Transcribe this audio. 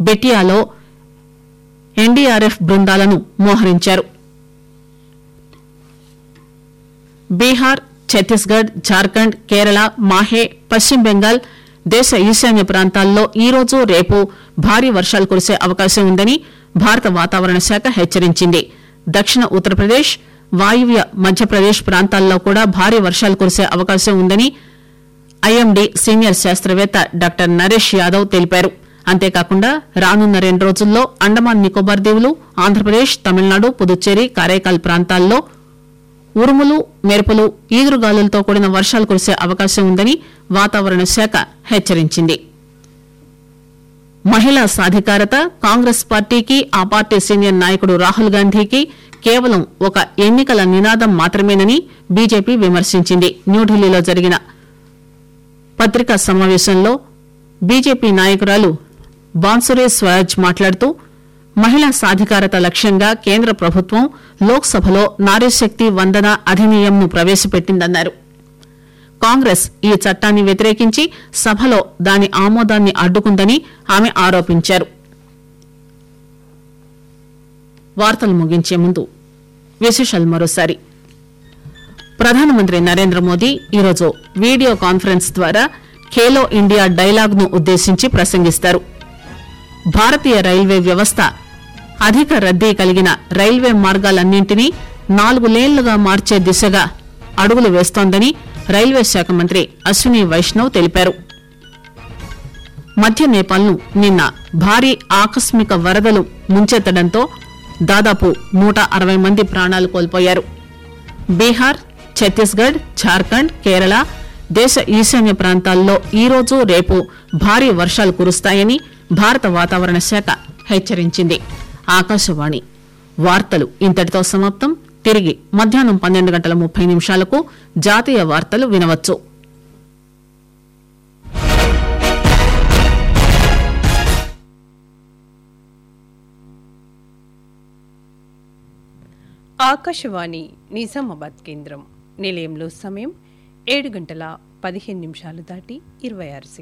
బెటియాలో NDRF బృందాలను మోహరించారు బీహార్ ఛత్తీస్గఢ్ జార్ఖండ్ కేరళ మాహే పశ్చిమ బెంగాల్ దేశ ఈశాన్య ప్రాంతాల్లో ఈ రోజు రేపు భారీ వర్షాలు కురిసే అవకాశం ఉందని భారత వాతావరణ శాఖ హెచ్చరించింది దక్షిణ ఉత్తరప్రదేశ్ వాయువ్య మధ్యప్రదేశ్ ప్రాంతాల్లో కూడా భారీ వర్షాలు కురిసే అవకాశం ఉందని ఐఎండీ సీనియర్ శాస్త్రవేత్త డాక్టర్ నరేష్ యాదవ్ తెలిపారు అంతేకాకుండా రానున్న రెండు రోజుల్లో అండమాన్ నికోబార్ దీవులు ఆంధ్రప్రదేశ్ తమిళనాడు పుదుచ్చేరి కారైకాల్ ప్రాంతాల్లో ఉరుములు మెరుపులు ఈదురుగాలులతో కూడిన వర్షాలు కురిసే అవకాశం ఉందని వాతావరణ శాఖ హెచ్చరించింది మహిళా సాధికారత కాంగ్రెస్ పార్టీకి ఆ పార్టీ సీనియర్ నాయకుడు రాహుల్ గాంధీకి కేవలం ఒక ఎన్నికల నినాదం మాత్రమేనని బీజేపీ విమర్శించింది న్యూఢిల్లీలో జరిగిన పత్రికా సమావేశంలో బీజేపీ నాయకురాలు బాన్సురే స్వరాజ్ మాట్లాడుతూ మహిళా సాధికారత లక్ష్యంగా కేంద్ర ప్రభుత్వం లోక్సభలో నారీశక్తి వందన అధినియంను ప్రవేశపెట్టిందన్నారు కాంగ్రెస్ ఈ చట్టాన్ని వ్యతిరేకించి సభలో దాని ఆమోదాన్ని అడ్డుకుందని ఆమె ఆరోపించారు వార్తలు ముగించే ముందు విశేషాలు మరోసారి ప్రధానమంత్రి నరేంద్ర మోదీ ఈరోజు వీడియో కాన్ఫరెన్స్ ద్వారా ఖేలో ఇండియా డైలాగ్ ను ఉద్దేశించి ప్రసంగిస్తారు భారతీయ రైల్వే వ్యవస్థ అధిక రద్దీ కలిగిన రైల్వే మార్గాలన్నింటినీ నాలుగు లేన్లుగా మార్చే దిశగా అడుగులు వేస్తోందని రైల్వే శాఖ మంత్రి అశ్విని వైష్ణవ్ తెలిపారు మధ్య నేపాల్ను నిన్న భారీ ఆకస్మిక వరదలు ముంచెత్తడంతో దాదాపు నూట అరవై మంది ప్రాణాలు కోల్పోయారు బీహార్ ఛత్తీస్గఢ్ జార్ఖండ్ కేరళ దేశ ఈశాన్య ప్రాంతాల్లో ఈరోజు రేపు భారీ వర్షాలు కురుస్తాయని భారత వాతావరణ శాఖ హెచ్చరించింది ఆకాశవాణి వార్తలు ఇంతటితో సమాప్తం తిరిగి మధ్యాహ్నం పన్నెండు గంటల ముప్పై నిమిషాలకు జాతీయ వార్తలు వినవచ్చు ఆకాశవాణి నిజామాబాద్ కేంద్రం నిలయంలో సమయం ఏడు గంటల పదిహేను నిమిషాలు దాటి ఇరవై ఆరు సెకండ్లు